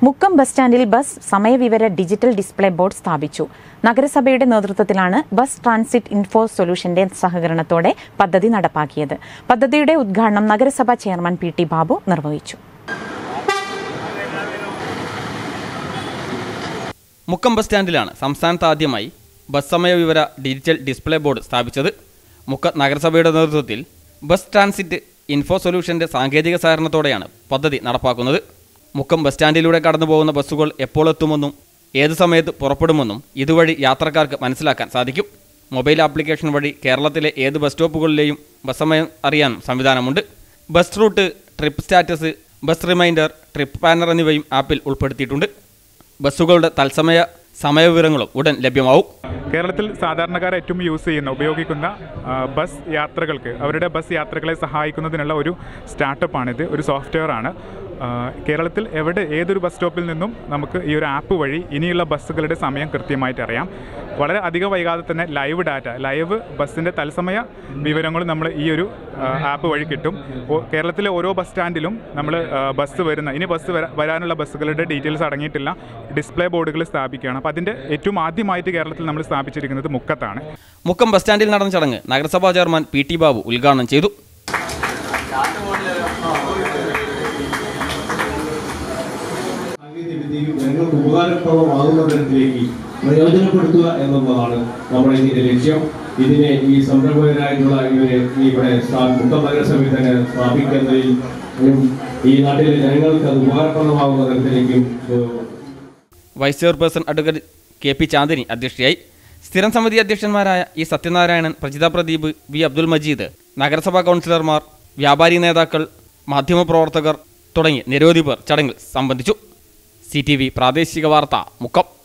Mukkam bus സ്റ്റാൻഡിൽ bus സമയവിവര digital display board സ്ഥാപിച്ചു നഗരസഭയുടെ നേതൃത്വത്തിലാണ് ബസ് ട്രാൻസിറ്റ് ഇൻഫോ സൊല്യൂഷന്റെ സഹകരണത്തോടെ പദ്ധതി നടപ്പാക്കിയത് പദ്ധതിയുടെ ഉദ്ഘാടനം നഗരസഭാ ചെയർമാൻ പി ടി ബാബു നിർവഹിച്ചു മുക്കം ബസ് സ്റ്റാൻഡിലാണ് സംസ്ഥാനത്ത് ആദ്യമായി ബസ് സമയ വിവര ഡിജിറ്റൽ ഡിസ്പ്ലേ ബോർഡ് സ്ഥാപിച്ചത് മുക്കം നഗരസഭയുടെ നേതൃത്വത്തിൽ ബസ് ട്രാൻസിറ്റ് ഇൻഫോ സൊല്യൂഷന്റെ സാങ്കേതിക സഹകരണത്തോടെയാണ് പദ്ധതി നടപ്പാക്കുന്നത് മുക്കം ബസ് സ്റ്റാൻഡിലൂടെ കടന്നു പോകുന്ന ബസ്സുകൾ എപ്പോൾ എത്തുമെന്നും ഏത് സമയത്ത് പുറപ്പെടുമെന്നും ഇതുവഴി യാത്രക്കാർക്ക് മനസ്സിലാക്കാൻ സാധിക്കും മൊബൈൽ ആപ്ലിക്കേഷൻ വഴി കേരളത്തിലെ ഏത് ബസ് സ്റ്റോപ്പുകളിലെയും ബസ് സമയം അറിയാനും സംവിധാനമുണ്ട് bus route trip status bus reminder trip planner എന്നിവയും ആപ്പിൽ ഉൾപ്പെടുത്തിയിട്ടുണ്ട് ബസ്സുകളുടെ തത്സമയ സമയവിവരങ്ങളും ഉടൻ ലഭ്യമാവും കേരളത്തിൽ സാധാരണക്കാർ ഏറ്റവും യൂസ് ചെയ്യുന്ന ഉപയോഗിക്കുന്ന ആ, ബസ് യാത്രകൾക്ക് അവരുടെ ബസ് യാത്രകളെ സഹായിക്കുന്നതിനുള്ള ഒരു സ്റ്റാർട്ടപ്പാണിത് ഒരു സോഫ്റ്റ്വെയർ ആണ് ആ, കേരളത്തിൽ എവിടെ ഏതൊരു ബസ് സ്റ്റോപ്പിൽ നിന്നും നമുക്ക് ഈ ഒരു ആപ്പ് വഴി ഇനിയുള്ള ബസ്സുകളുടെ സമയം കൃത്യമായിട്ട് അറിയാം വളരെ അധികം വൈകാതെ തന്നെ ലൈവ് ഡാറ്റ ലൈവ് ബസ്സിൻ്റെ തത്സമയ വിവരങ്ങളും നമ്മൾ ഈ ഒരു ആ, ആപ്പ് വഴി കിട്ടും ഓ- കേരളത്തിലെ ഓരോ ബസ് സ്റ്റാൻഡിലും നമ്മൾ ബസ് വരുന്ന ഇനി ബസ് വര- വരാനുള്ള ബസ്സുകളുടെ ഡീറ്റെയിൽസ് അടങ്ങിയിട്ടുള്ള ഡിസ്പ്ലേ ബോർഡുകൾ സ്ഥാപിക്കുകയാണ് അപ്പോൾ അതിൻ്റെ ഏറ്റവും ആദ്യമായിട്ട് കേരളത്തിൽ നമ്മൾ സ്ഥാപിച്ചിരിക്കുന്നത് മുക്കത്താണ് മുക്കം ബസ് സ്റ്റാൻഡിൽ നടന്ന ചടങ്ങ് നഗരസഭാ ചെയർമാൻ പി ടി ബാബു ഉദ്ഘാടനം ചെയ്തു സാങ്കേതികവിദ്യയും ജനങ്ങൾക്ക് ഉപകാരപ്രദമാകുന്ന തരത്തിലേക്ക് പ്രയോജനപ്പെടുത്തുക എന്നുള്ളതാണ് നമ്മുടെ ഇതിന്റെ ലക്ഷ്യം ഇതിനെ ഈ സംരംഭകരായിട്ടുള്ള ഇവരെ ഈ ഇവിടെ സ്ഥാ- മുക്കം നഗരസഭയിൽ തന്നെ സ്ഥാപിക്കുന്നതിൽ ഉം ഈ നാട്ടിലെ ജനങ്ങൾക്ക് അത് ഉപകാരപ്രദമാകുന്ന തരത്തിലേക്കും ഏഹ്, vice chairperson advocate K P Chandini അധ്യക്ഷയായി സ്ഥിരം സമിതി അധ്യക്ഷന്മാരായ ഇ സത്യനാരായണൻ പ്രജിത പ്രദീപ് വി അബ്ദുൽ മജീദ് നഗരസഭാ കൗൺസിലർമാർ വ്യാപാരി നേതാക്കൾ മാധ്യമപ്രവർത്തകർ തുടങ്ങി നിരവധി പേർ ചടങ്ങിൽ സംബന്ധിച്ചു സി ടി വി പ്രാദേശിക വാർത്ത മുക്കം